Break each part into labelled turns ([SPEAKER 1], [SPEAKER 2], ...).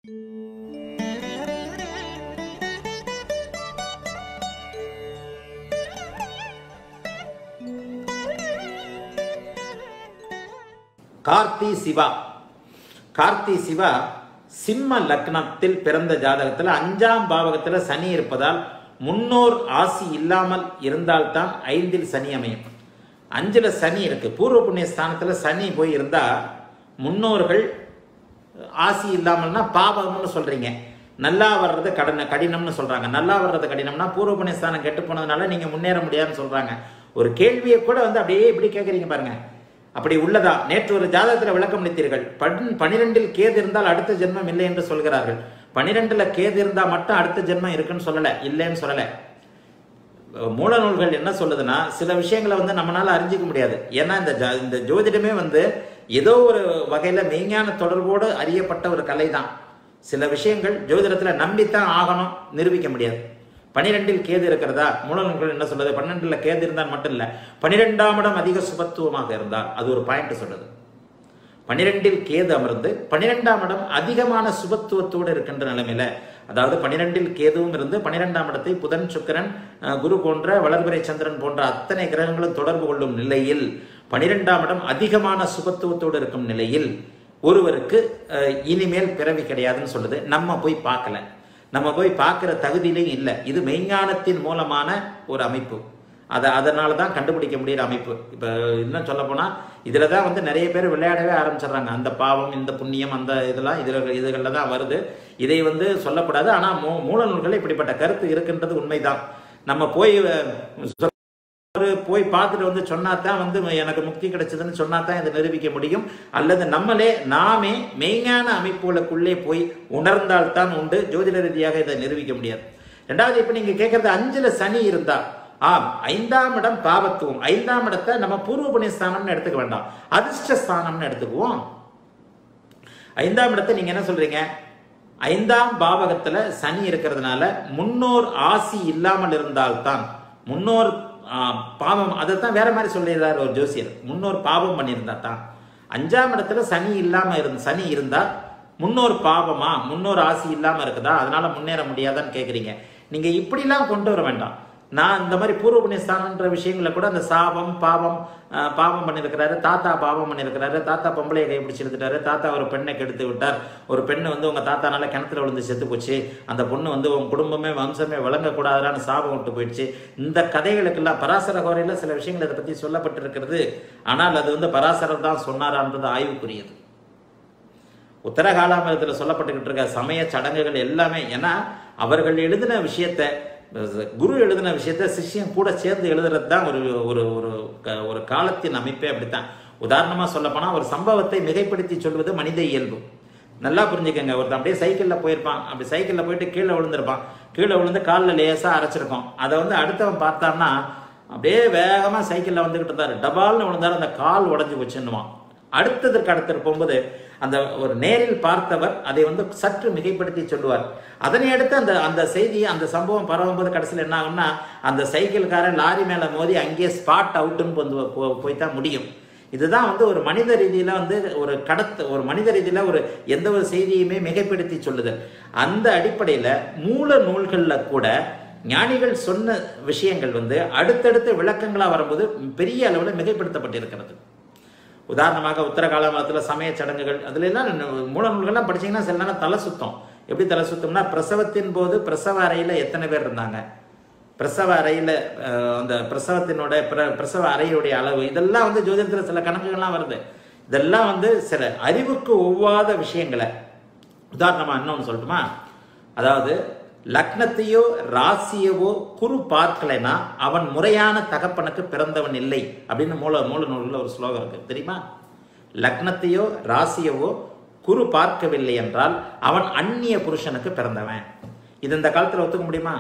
[SPEAKER 1] கார்த்தி சிவா கார்த்தி சிவா சிம்ம லக்னத்தில் பிறந்த ஜாதகத்தில் அஞ்சாம் பாவகத்தில் சனி இருப்பதால் முன்னோர் ஆசி இல்லாமல் இருந்தால்தான் ஐந்தில் சனி அமையும் அஞ்சுல சனி இருக்கு பூர்வ புண்ணிய ஸ்தானத்தில் சனி போய் இருந்தா முன்னோர்கள் ஆசி இல்லாமல்னா பாவம்னு சொல்றீங்க நல்லா வர்றது கடன கடினம்னு சொல்றாங்க நல்லா வர்றது கடினம்னா பூர்வ புண்ணிய ஸ்தானம் கெட்டு போனதுனால நீங்க முன்னேற முடியாதுன்னு சொல்றாங்க ஒரு கேள்வியை கூட வந்து அப்படியே இப்படி கேட்குறீங்க பாருங்க அப்படி உள்ளதா நேற்று ஒரு ஜாதகத்தில் விளக்கம் அளித்தீர்கள் பன் பனிரெண்டில் கேது இருந்தால் அடுத்த ஜென்மம் இல்லை என்று சொல்கிறார்கள் பனிரெண்டுல கேது இருந்தால் மட்டும் அடுத்த ஜென்மம் இருக்குன்னு சொல்லலை இல்லைன்னு சொல்லலை மூல நூல்கள் என்ன சொல்லுதுன்னா சில விஷயங்களை வந்து நம்மளால அறிஞ்சிக்க முடியாது ஏன்னா இந்த ஜ- இந்த ஜோதிடமே வந்து ஏதோ ஒரு வகையில மெய்ஞான தொடர்போடு அறியப்பட்ட ஒரு கலை தான் சில விஷயங்கள் ஜோதிடத்துல நம்பித்தான் ஆகணும் நிரூபிக்க முடியாது பனிரெண்டில் கேது இருக்கிறதா மூல நூல்கள் என்ன சொல்லுது பன்னெண்டுல கேது இருந்தால் மட்டும் இல்ல பனிரெண்டாம் இடம் அதிக சுபத்துவமாக இருந்தால் அது ஒரு பாயிண்ட் சொல்லுது பனிரெண்டில் கேது அமர்ந்து பனிரெண்டாம் இடம் அதிகமான சுபத்துவத்தோடு இருக்கின்ற நிலைமையில அதாவது பனிரெண்டில் கேதுவும் இருந்து பனிரெண்டாம் இடத்தை புதன் சுக்கிரன் அஹ், குரு போன்ற வளர்பிறை சந்திரன் போன்ற அத்தனை கிரகங்களும் தொடர்பு கொள்ளும் நிலையில் பனிரெண்டாம் இடம் அதிகமான சுபத்துவத்தோடு இருக்கும் நிலையில் ஒருவருக்கு அஹ், இனிமேல் பிறவி கிடையாதுன்னு சொல்லுது நம்ம போய் பார்க்கல நம்ம போய் பார்க்குற தகுதியிலையும் இல்லை இது மெய்ஞானத்தின் மூலமான ஒரு அமைப்பு அதை அதனால தான் கண்டுபிடிக்க முடியிற அமைப்பு இப்போ இன்னும் சொல்ல போனால் இதில் தான் வந்து நிறைய பேர் விளையாடவே ஆரம்பிச்சிடுறாங்க அந்த பாவம் இந்த புண்ணியம் அந்த இதெல்லாம் இதில் இதுகளில் தான் வருது இதை வந்து சொல்லக்கூடாது ஆனால் மூ மூல நூல்களில் இப்படிப்பட்ட கருத்து இருக்கின்றது உண்மைதான் நம்ம போய் அஹ், சொ- ஒரு போய் பார்த்துட்டு வந்து சொன்னா தான் வந்து எனக்கு முக்தி கிடைச்சதுன்னு சொன்னா தான் இதை நிரூபிக்க முடியும் அல்லது நம்மளே நாமே மெய்ஞான அமைப்புகளுக்குள்ளே போய் உணர்ந்தால்தான் உண்டு ஜோதிட ரீதியாக இதை நிரூபிக்க முடியாது ரெண்டாவது இப்போ நீங்க கேட்கறது அஞ்சுல சனி இருந்தா ஆம் ஐந்தாம் இடம் பாவத்துவம் ஐந்தாம் இடத்தை நம்ம பூர்வ புண்ணிய ஸ்தானம்னு எடுத்துக்க வேண்டாம் அதிர்ஷ்ட ஸ்தானம்னு எடுத்துக்குவோம் ஐந்தாம் இடத்தை நீங்க என்ன சொல்றீங்க ஐந்தாம் பாவகத்துல சனி இருக்கிறதுனால முன்னோர் ஆசி இல்லாமல் இருந்தால்தான் முன்னோர் ஆ, பாவம் அதைத்தான் வேற மாதிரி சொல்லிடுறாரு ஒரு ஜோசியர் முன்னோர் பாவம் பண்ணியிருந்தா தான் அஞ்சாம் இடத்துல சனி இல்லாம இருந்த சனி இருந்தா முன்னோர் பாவமா முன்னோர் ஆசி இல்லாம இருக்குதா அதனால முன்னேற முடியாதான்னு கேக்குறீங்க நீங்க இப்படிலாம் கொண்டு வர வேண்டாம் நான் இந்த மாதிரி பூர்வ புண்ணிய ஸ்தானன்ற விஷயங்கள கூட அந்த சாபம் பாவம் அஹ், பாவம் பண்ணியிருக்கிறாரு தாத்தா பாவம் பண்ணியிருக்கிறாரு தாத்தா பொம்பளையை கை பிடிச்சி எடுத்துட்டாரு தாத்தா ஒரு பெண்ணை கெடுத்து விட்டார் ஒரு பெண்ணு வந்து உங்க தாத்தானால கிணத்துல விழுந்து செத்து போச்சு அந்த பொண்ணு வந்து உங்க குடும்பமே வம்சமே விளங்கக்கூடாதான்னு சாபம் விட்டு போயிடுச்சு இந்த கதைகளுக்கெல்லாம் பராசர கோரையில சில விஷயங்கள் இதை பத்தி சொல்லப்பட்டிருக்கிறது ஆனால் அது வந்து பராசரர் தான் சொன்னாரான்றது ஆய்வுக்குரியது உத்தரகாலாமிரத்தில் சொல்லப்பட்டுக்கிட்டு இருக்க சமய சடங்குகள் எல்லாமே ஏன்னா அவர்கள் எழுதின விஷயத்த குரு எழுதின விஷயத்த சிஷ்யன் கூட சேர்ந்து எழுதுறது தான் ஒரு ஒரு ஒரு க- ஒரு காலத்தின் அமைப்பே அப்படித்தான் உதாரணமாக சொல்லப்போனால் ஒரு சம்பவத்தை மிகைப்படுத்தி சொல்வது மனித இயல்பு நல்லா புரிஞ்சுக்கங்க ஒருத்தன் அப்படியே சைக்கிளில் போயிருப்பான் அப்படி சைக்கிளில் போயிட்டு கீழே விழுந்திருப்பான் கீழே விழுந்து காலில் லேசாக அரைச்சிருக்கோம் அதை வந்து அடுத்தவன் பார்த்தான்னா அப்படியே வேகமாக சைக்கிளில் வந்துக்கிட்டு இருந்தார் டபால்னு விழுந்தாரு அந்த கால் உடஞ்சி வச்சுன்னுவான் அடுத்ததற்கு அடுத்தது போகும்போது அந்த ஒரு நேரில் பார்த்தவர் அதை வந்து சற்று மிகைப்படுத்தி சொல்லுவார் அதனை அடுத்து அந்த அந்த செய்தி அந்த சம்பவம் பரவும்போது கடைசியில் என்ன ஆகும்னா அந்த சைக்கிள்காரன் லாரி மேலே மோதி அங்கேயே ஸ்பாட் அவுட்டுன்னு வந்து போ- போய் தான் முடியும் இதுதான் வந்து ஒரு மனித ரீதியில வந்து ஒரு கடத்து ஒரு மனித ரீதியில ஒரு எந்த ஒரு செய்தியுமே மிகைப்படுத்தி சொல்லுதல் அந்த அடிப்படையில மூல நூல்கள்ல கூட ஞானிகள் சொன்ன விஷயங்கள் வந்து அடுத்தடுத்த விளக்கங்களா வரும்போது பெரிய அளவில் மிகைப்படுத்தப்பட்டிருக்கிறது உதாரணமாக உத்தர காலமரத்தில் சமய சடங்குகள் அதுல எல்லாம் ந- மூல நூல்கள்லாம் படிச்சீங்கன்னா சில நேரம் தலை சுத்தம் எப்படி தலை சுத்தம்னா பிரசவத்தின் போது பிரசவ அறையில எத்தனை பேர் இருந்தாங்க பிரசவ அறையில அஹ், அந்த பிரசவத்தினோட பிர- பிரசவ அறையுடைய அளவு இதெல்லாம் வந்து ஜோதிடத்தில் சில கணக்குகள்லாம் வருது இதெல்லாம் வந்து சில அறிவுக்கு ஒவ்வாத விஷயங்களை உதாரணமா இன்னொன்று சொல்லட்டுமா அதாவது லக்னத்தையோ ராசியவோ குரு பார்க்கலைன்னா அவன் முறையான தகப்பனுக்கு பிறந்தவன் இல்லை அப்படின்னு மூல மூல நூலில் ஒரு ஸ்லோகம் இருக்கு தெரியுமா லக்னத்தையோ ராசியவோ குரு பார்க்கவில்லை என்றால் அவன் அந்நிய புருஷனுக்கு பிறந்தவன் இது இந்த காலத்தில் ஒத்துக்க முடியுமா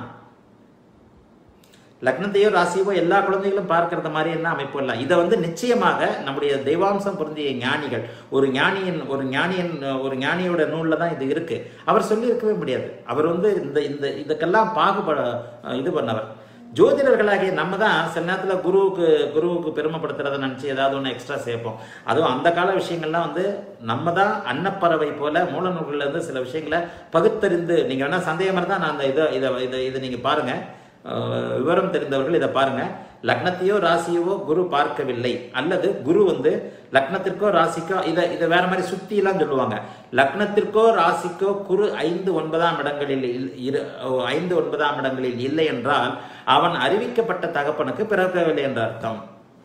[SPEAKER 1] லக்னத்தையோ ராசியவோ எல்லா குழந்தைகளும் பார்க்கறது மாதிரி என்ன அமைப்பு இல்லை இதை வந்து நிச்சயமாக நம்முடைய தெய்வாம்சம் பொருந்திய ஞானிகள் ஒரு ஞானியின் ஒரு ஞானியின் ஒரு ஞானியோட நூலில் தான் இது இருக்கு அவர் சொல்லியிருக்கவே முடியாது அவர் வந்து இந்த இந்த இதுக்கெல்லாம் பாகுபட இது பண்ணவர் ஜோதிடர்களாகிய நம்ம தான் சில நேரத்தில் குருவுக்கு குருவுக்கு பெருமைப்படுத்துறதை நினச்சி ஏதாவது ஒன்று எக்ஸ்ட்ரா சேர்ப்போம் அதுவும் அந்த கால விஷயங்கள்லாம் வந்து நம்ம தான் அன்னப்பறவை போல மூல நூல்கள்ல இருந்து சில விஷயங்களை பகுத்தறிந்து நீங்கள் வேணால் சந்தேகமாக இருந்தால் நான் அந்த இதை இதை இதை இதை நீங்கள் பாருங்கள் அஹ் விவரம் தெரிந்தவர்கள் இதை பாருங்க லக்னத்தையோ ராசியவோ குரு பார்க்கவில்லை அல்லது குரு வந்து லக்னத்திற்கோ ராசிக்கோ இதை இதை வேற மாதிரி சுத்தி எல்லாம் சொல்லுவாங்க லக்னத்திற்கோ ராசிக்கோ குரு ஐந்து ஒன்பதாம் இடங்களில் இல்- இரு ஓ, ஐந்து ஒன்பதாம் இடங்களில் இல்லை என்றால் அவன் அறிவிக்கப்பட்ட தகப்பனுக்கு பிறக்கவில்லை என்ற அர்த்தம்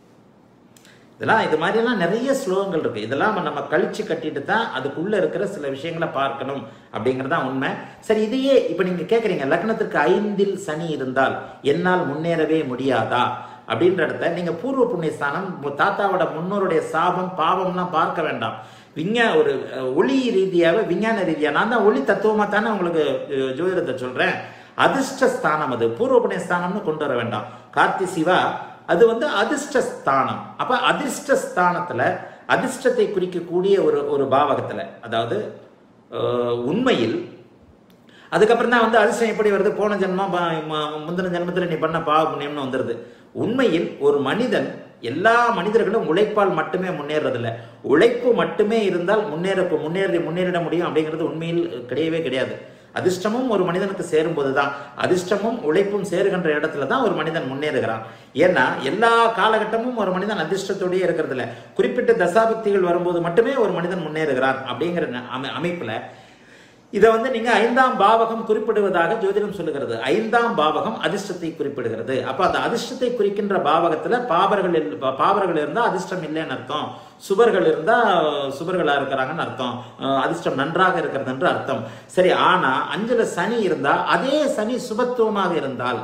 [SPEAKER 1] இதெல்லாம் இது மாதிரிலாம் நிறைய ஸ்லோகங்கள் இருக்கு இதெல்லாம் நம்ம கழிச்சு கட்டிட்டு தான் அதுக்குள்ள இருக்கிற சில விஷயங்களை பார்க்கணும் அப்படிங்கிறது தான் உண்மை சரி இதையே இப்போ நீங்க கேட்குறீங்க லக்னத்திற்கு ஐந்தில் சனி இருந்தால் என்னால் முன்னேறவே முடியாதா அப்படின்ற இடத்த நீங்க பூர்வ புண்ணியஸ்தானம் உங்க தாத்தாவோட முன்னோருடைய சாபம் பாவம்லாம் பார்க்க வேண்டாம் விஞ்ஞா ஒரு அஹ், ஒளி ரீதியாக விஞ்ஞான ரீதியாக நான் தான் ஒளி தத்துவமாக தானே உங்களுக்கு அஹ், ஜோதிடத்தை சொல்றேன் அதிர்ஷ்ட ஸ்தானம் அது பூர்வ புண்ணிய ஸ்தானம்னு கொண்டு வர வேண்டாம் கார்த்தி சிவா அது வந்து அதிர்ஷ்ட ஸ்தானம் அப்ப அதிர்ஷ்ட ஸ்தானத்துல அதிர்ஷ்டத்தை குறிக்கக்கூடிய ஒரு ஒரு பாவகத்துல அதாவது அஹ், உண்மையில் அதுக்கப்புறம் தான் வந்து அதிர்ஷ்டம் எப்படி வருது போன ஜென்மம் ப- ம- முந்தின ஜென்மத்தில் நீ பண்ண பாவ புண்ணியம்னு வந்துடுது உண்மையில் ஒரு மனிதன் எல்லா மனிதர்களும் உழைப்பால் மட்டுமே முன்னேறதில்ல உழைப்பு மட்டுமே இருந்தால் முன்னேற முன்னேறி முன்னேறிட முடியும் அப்படிங்கிறது உண்மையில் கிடையவே கிடையாது அதிர்ஷ்டமும் ஒரு மனிதனுக்கு சேரும்போது தான் அதிர்ஷ்டமும் உழைப்பும் சேருகின்ற இடத்துல தான் ஒரு மனிதன் முன்னேறுகிறான் ஏன்னா எல்லா காலகட்டமும் ஒரு மனிதன் அதிர்ஷ்டத்தோடயே இருக்கிறது இல்ல குறிப்பிட்ட தசாபக்திகள் வரும்போது மட்டுமே ஒரு மனிதன் முன்னேறுகிறான் அப்படிங்கிற ந- அமை- அமைப்புல இதை வந்து நீங்க ஐந்தாம் பாவகம் குறிப்பிடுவதாக ஜோதிடம் சொல்லுகிறது ஐந்தாம் பாவகம் அதிர்ஷ்டத்தை குறிப்பிடுகிறது அப்ப அந்த அதிர்ஷ்டத்தை குறிக்கின்ற பாவகத்துல பாபர்கள் இல்ல- பா- பாபர்கள் இருந்தா அதிர்ஷ்டம் இல்லைன்னு அர்த்தம் சுபர்கள் இருந்தா சுபர்களா இருக்கிறாங்கன்னு அர்த்தம் அஹ் அதிர்ஷ்டம் நன்றாக இருக்கிறது என்று அர்த்தம் சரி ஆனா அஞ்சுல சனி இருந்தா அதே சனி சுபத்துவமாக இருந்தால்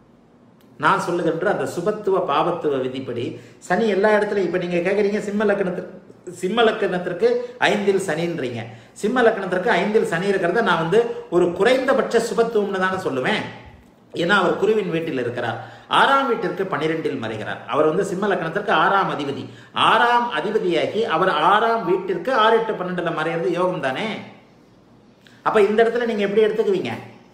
[SPEAKER 1] நான் சொல்லுகின்ற அந்த சுபத்துவ பாவத்துவ விதிப்படி சனி எல்லா இடத்துலையும் இப்போ நீங்கள் கேட்குறீங்க சிம்ம லக்கணத்திற்கு சிம்ம லக்கணத்திற்கு ஐந்தில் சனின்றீங்க சிம்ம லக்கணத்திற்கு ஐந்தில் சனி இருக்கிறத நான் வந்து ஒரு குறைந்தபட்ச சுபத்துவம்னு தானே சொல்லுவேன் ஏன்னா அவர் குருவின் வீட்டில் இருக்கிறார் ஆறாம் வீட்டிற்கு பன்னிரெண்டில் மறைகிறார் அவர் வந்து சிம்ம லக்கணத்திற்கு ஆறாம் அதிபதி ஆறாம் அதிபதியாகி அவர் ஆறாம் வீட்டிற்கு ஆறு எட்டு பன்னெண்டுல மறைகிறது யோகம் தானே அப்ப இந்த இடத்துல நீங்க எப்படி எடுத்துக்குவீங்க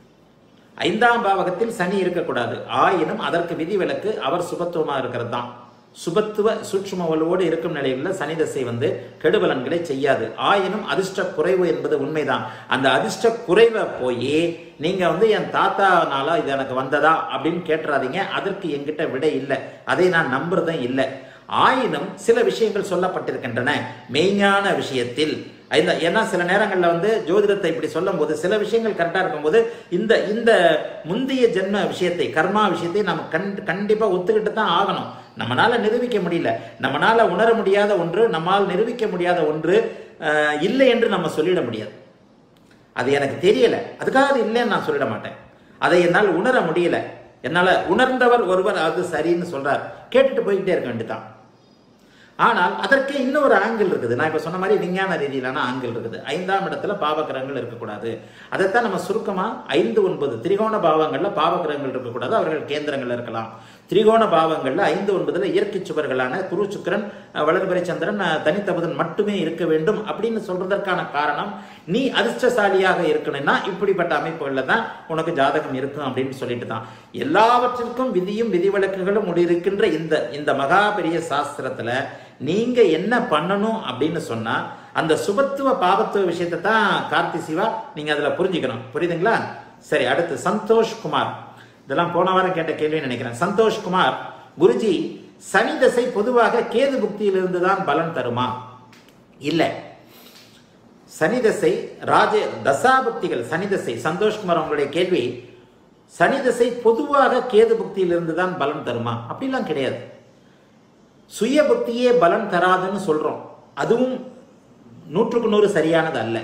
[SPEAKER 1] ஐந்தாம் பாவகத்தில் சனி இருக்கக்கூடாது ஆயினும் அதற்கு விதிவிலக்கு அவர் சுபத்துவமாக இருக்கிறது தான் சுபத்துவ சூட்சும வலுவோடு இருக்கும் நிலையில் சனி தசை வந்து கெடுபலன்களை செய்யாது ஆயினும் அதிர்ஷ்ட குறைவு என்பது உண்மைதான் அந்த அதிர்ஷ்ட குறைவை போய் நீங்க வந்து என் தாத்தானால இது எனக்கு வந்ததா அப்படின்னு கேட்டுறாதீங்க அதற்கு என்கிட்ட விடை இல்லை அதை நான் நம்புறதும் இல்லை ஆயினும் சில விஷயங்கள் சொல்லப்பட்டிருக்கின்றன மெய்ஞான விஷயத்தில் இந்த ஏன்னா சில நேரங்களில் வந்து ஜோதிடத்தை இப்படி சொல்லும்போது சில விஷயங்கள் கரெக்டாக இருக்கும்போது இந்த இந்த முந்தைய ஜென்ம விஷயத்தை கர்மா விஷயத்தை நம்ம கண் கண்டிப்பாக ஒத்துக்கிட்டு தான் ஆகணும் நம்மளால நிரூபிக்க முடியல நம்மளால உணர முடியாத ஒன்று நம்மால் நிரூபிக்க முடியாத ஒன்று அஹ், இல்லை என்று நம்ம சொல்லிட முடியாது அது எனக்கு தெரியல அதுக்காக அது இல்லைன்னு நான் சொல்லிட மாட்டேன் அதை என்னால் உணர முடியல என்னால் உணர்ந்தவர் ஒருவர் அது சரின்னு சொல்றார் கேட்டுட்டு போய்கிட்டே இருக்க வேண்டியதான் ஆனால் அதற்கு இன்னொரு ஆங்கிள் இருக்குது நான் இப்போ சொன்ன மாதிரி விஞ்ஞான ரீதியிலான ஆங்கிள் இருக்குது ஐந்தாம் இடத்துல பாவகிரகங்கள் இருக்கக்கூடாது அதைத்தான் நம்ம சுருக்கமாக ஐந்து ஒன்பது திரிகோண பாவங்களில் பாவகிரகங்கள் இருக்கக்கூடாது அவர்கள் கேந்திரங்கள் இருக்கலாம் திரிகோண பாவங்களில் ஐந்து ஒன்பதுல இயற்கை சுவர்களான குரு சுக்கிரன் அஹ், வளர்பிறை சந்திரன் அஹ், தனித்தபுதன் மட்டுமே இருக்க வேண்டும் அப்படின்னு சொல்றதற்கான காரணம் நீ அதிர்ஷ்டசாலியாக இருக்கணும்னா இப்படிப்பட்ட அமைப்புகளில் தான் உனக்கு ஜாதகம் இருக்கும் அப்படின்னு சொல்லிட்டு தான் எல்லாவற்றிற்கும் விதியும் விதிவிலக்குகளும் இருக்கின்ற இந்த இந்த மகா பெரிய சாஸ்திரத்துல நீங்க என்ன பண்ணணும் அப்படின்னு சொன்னா அந்த சுபத்துவ பாபத்துவ விஷயத்தை தான் கார்த்தி சிவா நீங்க அதுல புரிஞ்சுக்கணும் புரியுதுங்களா சரி அடுத்து சந்தோஷ் குமார் இதெல்லாம் போன வாரம் கேட்ட கேள்வி நினைக்கிறேன் சந்தோஷ் குமார் குருஜி சனி தசை பொதுவாக கேது புக்தியிலிருந்து தான் பலன் தருமா இல்லை சனி தசை ராஜ தசாபக்திகள் சனி தசை சந்தோஷ்குமார் உங்களுடைய கேள்வி சனி தசை பொதுவாக கேது புக்தியிலிருந்து தான் பலன் தருமா அப்படிலாம் கிடையாது சுய புக்தியே பலன் தராதுன்னு சொல்றோம் அதுவும் நூற்றுக்கு நூறு சரியானது அல்ல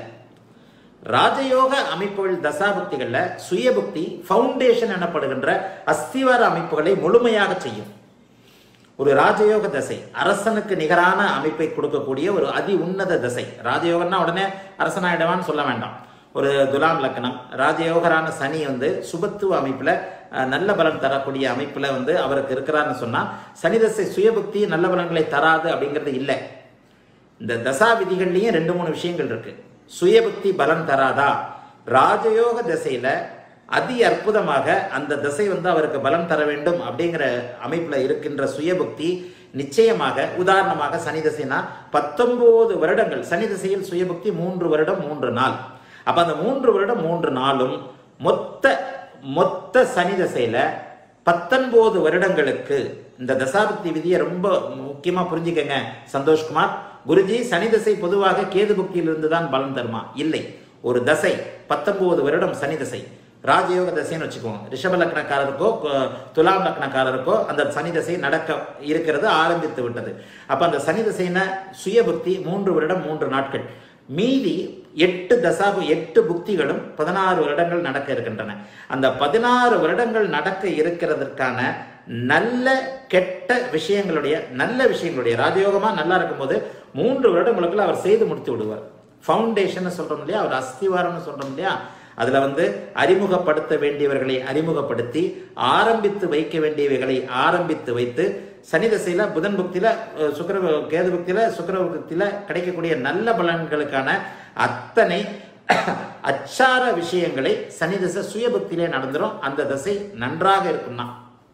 [SPEAKER 1] ராஜயோக அமைப்புகள் தசாபக்திகள்ல சுயபுக்தி ஃபவுண்டேஷன் எனப்படுகின்ற அஸ்திவார அமைப்புகளை முழுமையாக செய்யும் ஒரு ராஜயோக தசை அரசனுக்கு நிகரான அமைப்பை கொடுக்கக்கூடிய ஒரு அதி உன்னத தசை ராஜயோகம்னா உடனே அரசனாயிடவான்னு சொல்ல வேண்டாம் ஒரு துலாம் லக்னம் ராஜயோகரான சனி வந்து சுபத்துவ அமைப்புல அஹ், நல்ல பலன் தரக்கூடிய அமைப்புல வந்து அவருக்கு இருக்கிறாருன்னு சொன்னா சனி தசை சுயபுக்தி நல்ல பலன்களை தராது அப்படிங்கிறது இல்லை இந்த தசா விதிகள்லயும் ரெண்டு மூணு விஷயங்கள் இருக்கு சுயபுக்தி பலன் தராதா ராஜயோக திசையில அதி அற்புதமாக அந்த திசை வந்து அவருக்கு பலம் தர வேண்டும் அப்படிங்கிற அமைப்புல இருக்கின்ற சுயபக்தி நிச்சயமாக உதாரணமாக சனி திசைனா பத்தொன்பது வருடங்கள் சனி திசையில் சுயபக்தி மூன்று வருடம் மூன்று நாள் அப்ப அந்த மூன்று வருடம் மூன்று நாளும் மொத்த மொத்த சனி திசையில பத்தொன்பது வருடங்களுக்கு இந்த தசாபக்தி விதியை ரொம்ப முக்கியமா புரிஞ்சுக்கங்க சந்தோஷ்குமார் குருஜி சனி திசை பொதுவாக கேது புக்தியிலிருந்து தான் பலன் தருமா இல்லை ஒரு தசை பத்தொன்பது வருடம் சனி திசை ராஜயோக தசைன்னு வச்சுக்குவோம் ரிஷப லக்னக்காரருக்கோ கு- துலாம் லக்னக்காரருக்கோ அந்த சனி தசை நடக்க இருக்கிறது ஆரம்பித்து விட்டது அப்ப அந்த சனி தசையின சுயபுக்தி மூன்று வருடம் மூன்று நாட்கள் மீதி எட்டு தசாபு எட்டு புக்திகளும் பதினாறு வருடங்கள் நடக்க இருக்கின்றன அந்த பதினாறு வருடங்கள் நடக்க இருக்கிறதற்கான நல்ல கெட்ட விஷயங்களுடைய நல்ல விஷயங்களுடைய ராஜயோகமா நல்லா இருக்கும்போது மூன்று வருடங்களுக்குள்ள அவர் செய்து முடித்து விடுவார் ஃபவுண்டேஷன் சொல்றோம் இல்லையா அவர் அஸ்திவாரம்னு சொல்றோம் இல்லையா அதுல வந்து அறிமுகப்படுத்த வேண்டியவர்களை அறிமுகப்படுத்தி ஆரம்பித்து வைக்க வேண்டியவைகளை ஆரம்பித்து வைத்து சனி தசையில புதன் புக்தியில அஹ், சுக்கிர கேது புக்தியில சுக்கிர புக்தியில கிடைக்கக்கூடிய நல்ல பலன்களுக்கான அத்தனை அச்சார விஷயங்களை சனி தசை சுயபக்தியிலே நடந்துரும் அந்த தசை நன்றாக இருக்கும்னா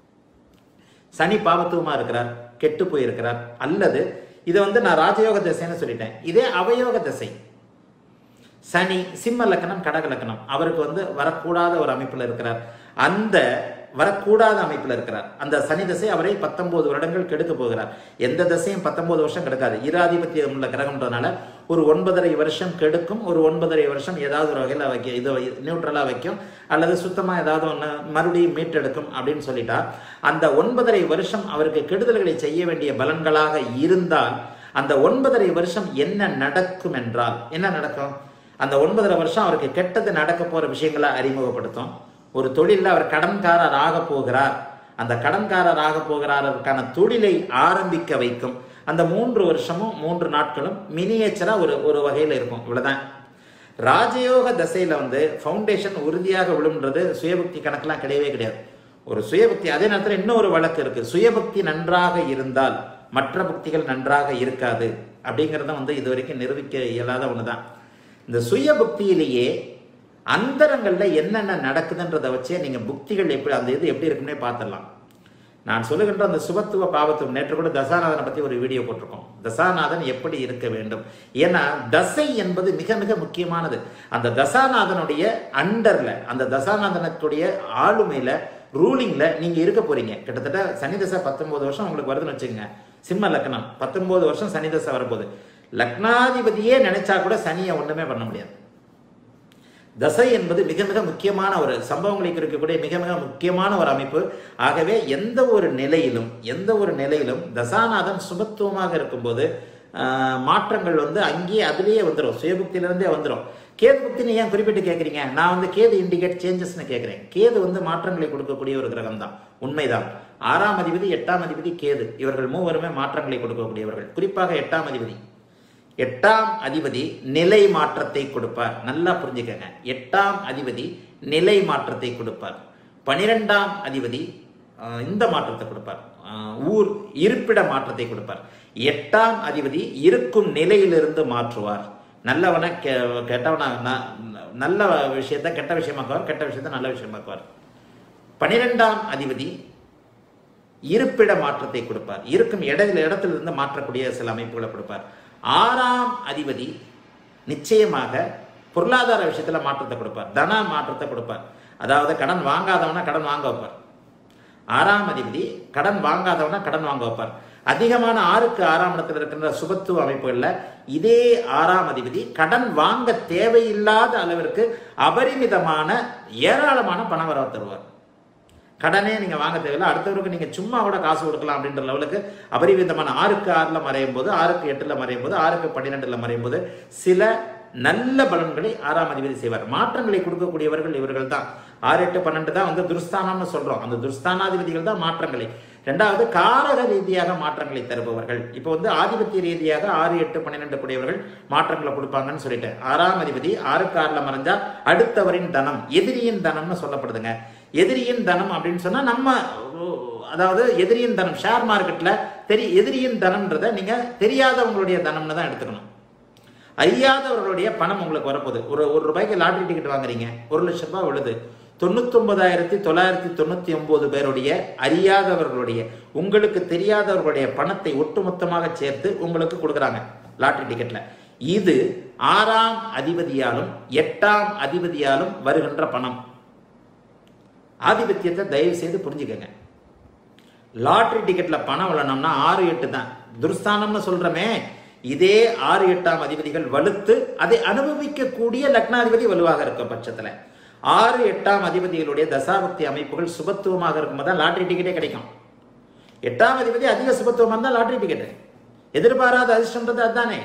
[SPEAKER 1] சனி பாவத்துவமா இருக்கிறார் கெட்டு போயிருக்கிறார் அல்லது இதை வந்து நான் ராஜயோக திசைன்னு சொல்லிட்டேன் இதே அவயோக திசை சனி சிம்ம லக்கணம் கடக லக்கணம் அவருக்கு வந்து வரக்கூடாத ஒரு அமைப்பில் இருக்கிறார் அந்த வரக்கூடாத அமைப்பில் இருக்கிறார் அந்த சனி தசை அவரை பத்தொன்பது வருடங்கள் கெடுக்க போகிறார் எந்த தசையும் பத்தொன்பது வருஷம் கெடுக்காது இராதிபத்தியம் உள்ள கிரகம்ன்றதுனால ஒரு ஒன்பதரை வருஷம் கெடுக்கும் ஒரு ஒன்பதரை வருஷம் ஏதாவது ஒரு வகையில் வைக்க இது நியூட்ரலாக வைக்கும் அல்லது சுத்தமாக ஏதாவது ஒன்று மறுபடியும் மீட்டெடுக்கும் அப்படின்னு சொல்லிட்டா அந்த ஒன்பதரை வருஷம் அவருக்கு கெடுதல்களை செய்ய வேண்டிய பலன்களாக இருந்தால் அந்த ஒன்பதரை வருஷம் என்ன நடக்கும் என்றால் என்ன நடக்கும் அந்த ஒன்பதரை வருஷம் அவருக்கு கெட்டது நடக்க போற விஷயங்களை அறிமுகப்படுத்தும் ஒரு தொழிலில் அவர் கடன்காரர் ஆக போகிறார் அந்த கடன்காரர் ஆக போகிறாருக்கான தொழிலை ஆரம்பிக்க வைக்கும் அந்த மூன்று வருஷமும் மூன்று நாட்களும் மினியேச்சரா ஒரு ஒரு வகையில் இருக்கும் இவ்வளவுதான் ராஜயோக தசையில வந்து ஃபவுண்டேஷன் உறுதியாக விழும்ன்றது சுயபக்தி கணக்கெல்லாம் கிடையவே கிடையாது ஒரு சுயபக்தி அதே நேரத்தில் இன்னொரு வழக்கு இருக்கு சுயபக்தி நன்றாக இருந்தால் மற்ற பக்திகள் நன்றாக இருக்காது அப்படிங்கிறத வந்து இது வரைக்கும் நிரூபிக்க இயலாத ஒண்ணுதான் இந்த சுயபக்தியிலேயே அந்தரங்கள்ல என்னென்ன நடக்குதுன்றதை வச்சே நீங்க புக்திகள் எப்படி அந்த இது எப்படி இருக்குன்னே பார்த்துடலாம் நான் சொல்லுகின்ற அந்த சுபத்துவ பாவத்துவம் நேற்று கூட தசாநாதனை பத்தி ஒரு வீடியோ போட்டிருக்கோம் தசாநாதன் எப்படி இருக்க வேண்டும் ஏன்னா தசை என்பது மிக மிக முக்கியமானது அந்த தசாநாதனுடைய அண்டர்ல அந்த தசாநாதனத்துடைய ஆளுமையில ரூலிங்ல நீங்க இருக்க போறீங்க கிட்டத்தட்ட சனி தசை பத்தொன்பது வருஷம் உங்களுக்கு வருதுன்னு வச்சுக்கோங்க சிம்ம லக்னம் பத்தொன்பது வருஷம் சனி தசை வரப்போகுது லக்னாதிபதியே நினைச்சா கூட சனியை ஒண்ணுமே பண்ண முடியாது தசை என்பது மிக மிக முக்கியமான ஒரு சம்பவங்களை குறிக்கக்கூடிய மிக மிக முக்கியமான ஒரு அமைப்பு ஆகவே எந்த ஒரு நிலையிலும் எந்த ஒரு நிலையிலும் தசாநாதன் சுபத்துவமாக இருக்கும்போது ஆஹ், மாற்றங்கள் வந்து அங்கேயே அதுலேயே வந்துடும் சுயபுக்தியிலிருந்தே வந்துடும் கேது புக்தின்னு ஏன் குறிப்பிட்டு கேட்குறீங்க நான் வந்து கேது இண்டிகேட் சேஞ்சஸ்னு கேட்குறேன் கேது வந்து மாற்றங்களை கொடுக்கக்கூடிய ஒரு கிரகம் தான் உண்மைதான் ஆறாம் அதிபதி எட்டாம் அதிபதி கேது இவர்கள் மூவருமே மாற்றங்களை கொடுக்கக்கூடியவர்கள் குறிப்பாக எட்டாம் அதிபதி எட்டாம் அதிபதி நிலை மாற்றத்தை கொடுப்பார் நல்லா புரிஞ்சுக்கங்க எட்டாம் அதிபதி நிலை மாற்றத்தை கொடுப்பார் பனிரெண்டாம் அதிபதி ஆஹ், இந்த மாற்றத்தை கொடுப்பார் ஆஹ், ஊர் இருப்பிட மாற்றத்தை கொடுப்பார் எட்டாம் அதிபதி இருக்கும் நிலையிலிருந்து மாற்றுவார் நல்லவனை கெ கெட்டவனா ந- நல்ல விஷயத்தை கெட்ட விஷயமாக்குவார் கெட்ட விஷயத்தை நல்ல விஷயமாக்குவார் பனிரெண்டாம் அதிபதி இருப்பிட மாற்றத்தை கொடுப்பார் இருக்கும் இடத்துல இடத்திலிருந்து மாற்றக்கூடிய சில அமைப்புகளை கொடுப்பார் ஆறாம் அதிபதி நிச்சயமாக பொருளாதார விஷயத்துல மாற்றத்தை கொடுப்பார் தன மாற்றத்தை கொடுப்பார் அதாவது கடன் வாங்காதவனா கடன் வாங்க வைப்பார் ஆறாம் அதிபதி கடன் வாங்காதவனா கடன் வாங்க வைப்பார் அதிகமான ஆறுக்கு ஆறாம் இடத்துல இருக்கின்ற சுபத்துவ அமைப்புகள்ல இதே ஆறாம் அதிபதி கடன் வாங்க தேவையில்லாத அளவிற்கு அபரிமிதமான ஏராளமான பண வரவு தருவார் கடனே நீங்க வாங்க தேவையில்லை அடுத்தவருக்கு நீங்க சும்மா கூட காசு கொடுக்கலாம் அப்படின்ற லெவலுக்கு அபரிவிதமான ஆறுக்கு ஆறுல மறையும் போது ஆறுக்கு எட்டுல மறையும் போது ஆறுக்கு பன்னிரெண்டுல மறையும் போது சில நல்ல பலன்களை ஆறாம் அதிபதி செய்வார் மாற்றங்களை கொடுக்கக்கூடியவர்கள் இவர்கள் தான் ஆறு எட்டு பன்னெண்டு தான் வந்து துர்ஸ்தானம்னு சொல்றோம் அந்த துர்ஸ்தானாதிபதிகள் தான் மாற்றங்களை ரெண்டாவது காரக ரீதியாக மாற்றங்களை தருபவர்கள் இப்போ வந்து ஆதிபத்திய ரீதியாக ஆறு எட்டு பன்னிரெண்டு கூடியவர்கள் மாற்றங்களை கொடுப்பாங்கன்னு சொல்லிட்டேன் ஆறாம் அதிபதி ஆறுக்கு ஆறுல மறைஞ்சா அடுத்தவரின் தனம் எதிரியின் தனம்னு சொல்லப்படுதுங்க எதிரியின் தனம் அப்படின்னு சொன்னா நம்ம ஓ, அதாவது எதிரியின் தனம் ஷேர் மார்க்கெட்ல தெரி எதிரியின் தனம்ன்றதை நீங்க தெரியாதவங்களுடைய தனம்னு தான் எடுத்துக்கணும் அறியாதவர்களுடைய பணம் உங்களுக்கு வரப்போகுது ஒரு ஒரு ரூபாய்க்கு லாட்டரி டிக்கெட் வாங்குறீங்க ஒரு லட்சம் ரூபாய் விழுது தொண்ணூத்தொன்பதாயிரத்தி தொள்ளாயிரத்தி தொண்ணூத்தி ஒன்பது பேருடைய அறியாதவர்களுடைய உங்களுக்கு தெரியாதவர்களுடைய பணத்தை ஒட்டுமொத்தமாக சேர்த்து உங்களுக்கு கொடுக்குறாங்க லாட்டரி டிக்கெட்ல இது ஆறாம் அதிபதியாலும் எட்டாம் அதிபதியாலும் வருகின்ற பணம் ஆதிபத்தியத்தை தயவு செய்து புரிஞ்சுக்கங்க லாட்டரி டிக்கெட்ல பணம் விழணும்னா ஆறு எட்டு தான் துர்ஸ்தானம்னு சொல்றமே இதே ஆறு எட்டாம் அதிபதிகள் வலுத்து அதை அனுபவிக்கக்கூடிய லக்னாதிபதி வலுவாக இருக்க பட்சத்துல ஆறு எட்டாம் அதிபதிகளுடைய தசாபக்தி அமைப்புகள் சுபத்துவமாக இருக்கும்போது தான் லாட்டரி டிக்கெட்டே கிடைக்கும் எட்டாம் அதிபதி அதிக சுபத்துவமாக இருந்தால் லாட்டரி டிக்கெட்டு எதிர்பாராத அதிர்ஷ்டம்ன்றது அதுதானே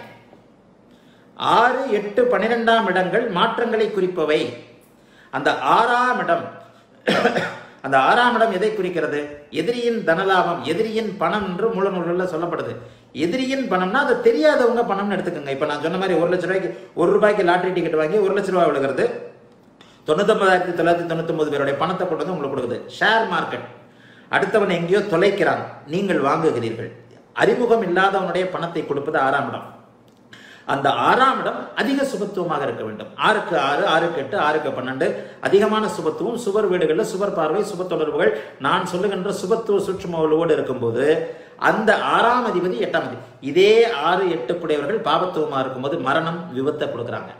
[SPEAKER 1] ஆறு எட்டு பன்னிரெண்டாம் இடங்கள் மாற்றங்களை குறிப்பவை அந்த ஆறாம் இடம் அந்த ஆறாம் இடம் எதை குறிக்கிறது எதிரியின் தனலாபம் எதிரியின் பணம் என்று மூல நூல்களில் சொல்லப்படுது எதிரியின் பணம்னா அது தெரியாதவங்க பணம்னு எடுத்துக்கோங்க இப்போ நான் சொன்ன மாதிரி ஒரு லட்ச ரூபாய்க்கு ஒரு ரூபாய்க்கு லாட்டரி டிக்கெட் வாங்கி ஒரு லட்ச ரூபாய் விழுகிறது தொண்ணூத்தொன்பதாயிரத்தி தொள்ளாயிரத்தி தொண்ணூத்தொன்பது பேருடைய பணத்தை கொண்டு வந்து உங்களுக்கு கொடுக்குது ஷேர் மார்க்கெட் அடுத்தவன் எங்கேயோ தொலைக்கிறான் நீங்கள் வாங்குகிறீர்கள் அறிமுகம் இல்லாதவனுடைய பணத்தை கொடுப்பது ஆறாம் இடம் அந்த ஆறாம் இடம் அதிக சுபத்துவமாக இருக்க வேண்டும் ஆறுக்கு ஆறு ஆறுக்கு எட்டு ஆறுக்கு பன்னெண்டு அதிகமான சுபத்துவம் சுவர் வீடுகளில் சுவர் பார்வை சுப தொடர்புகள் நான் சொல்லுகின்ற சுபத்துவ சூட்சுமோடு இருக்கும்போது அந்த ஆறாம் அதிபதி எட்டாம் அதிபதி இதே ஆறு எட்டு புடையவர்கள் பாபத்துவமா இருக்கும்போது மரணம் விபத்தை கொடுக்குறாங்க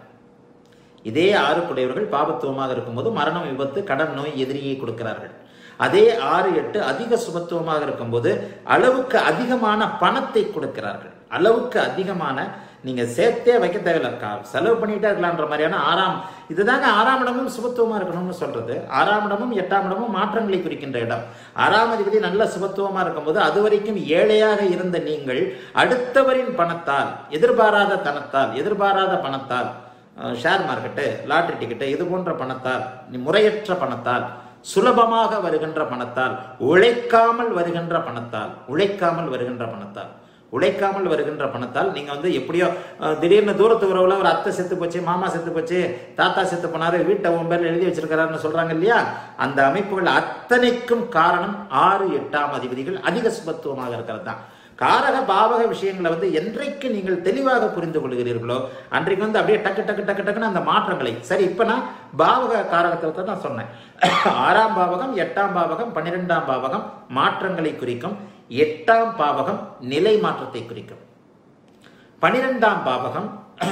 [SPEAKER 1] இதே ஆறு புடையவர்கள் பாபத்துவமாக இருக்கும்போது மரணம் விபத்து கடன் நோய் எதிரியை கொடுக்கிறார்கள் அதே ஆறு எட்டு அதிக சுபத்துவமாக இருக்கும்போது அளவுக்கு அதிகமான பணத்தை கொடுக்கிறார்கள் அளவுக்கு அதிகமான நீங்க சேர்த்தே வைக்க தேவையில்ல கா- செலவு பண்ணிட்டே இருக்கலான்ற மாதிரியான ஆறாம் இதுதாங்க ஆறாம் இடமும் சுபத்துவமா இருக்கணும்னு சொல்றது ஆறாம் இடமும் எட்டாம் இடமும் மாற்றங்களை குறிக்கின்ற இடம் ஆறாம் அதிபதி நல்ல சுபத்துவமா இருக்கும்போது அது வரைக்கும் ஏழையாக இருந்த நீங்கள் அடுத்தவரின் பணத்தால் எதிர்பாராத தனத்தால் எதிர்பாராத பணத்தால் அஹ், ஷேர் மார்க்கெட்டு லாட்டரி டிக்கெட்டு இது போன்ற பணத்தால் நீ முறையற்ற பணத்தால் சுலபமாக வருகின்ற பணத்தால் உழைக்காமல் வருகின்ற பணத்தால் உழைக்காமல் வருகின்ற பணத்தால் உழைக்காமல் வருகின்ற பணத்தால் நீங்க வந்து எப்படியோ அஹ், திடீர்னு தூரத்து உறவுல ஒரு அத்தை செத்து போச்சு மாமா செத்து போச்சு தாத்தா செத்து போனாரு வீட்டை உன் பேர்ல எழுதி வச்சிருக்கிறாருன்னு சொல்றாங்க இல்லையா அந்த அமைப்புகள் அத்தனைக்கும் காரணம் ஆறு எட்டாம் அதிபதிகள் அதிக சுபத்துவமாக இருக்கிறது தான் காரக பாவக விஷயங்களை வந்து என்றைக்கு நீங்கள் தெளிவாக புரிந்து கொள்கிறீர்களோ அன்றைக்கு வந்து அப்படியே டக்கு டக்கு டக்கு டக்குன்னு அந்த மாற்றங்களை சரி இப்போ நான் பாவக காரகத்தை தான் சொன்னேன் ஆறாம் பாவகம் எட்டாம் பாவகம் பன்னிரெண்டாம் பாவகம் மாற்றங்களை குறிக்கும் எட்டாம் பாவகம் நிலை மாற்றத்தை குறிக்கும் பனிரெண்டாம் பாவகம்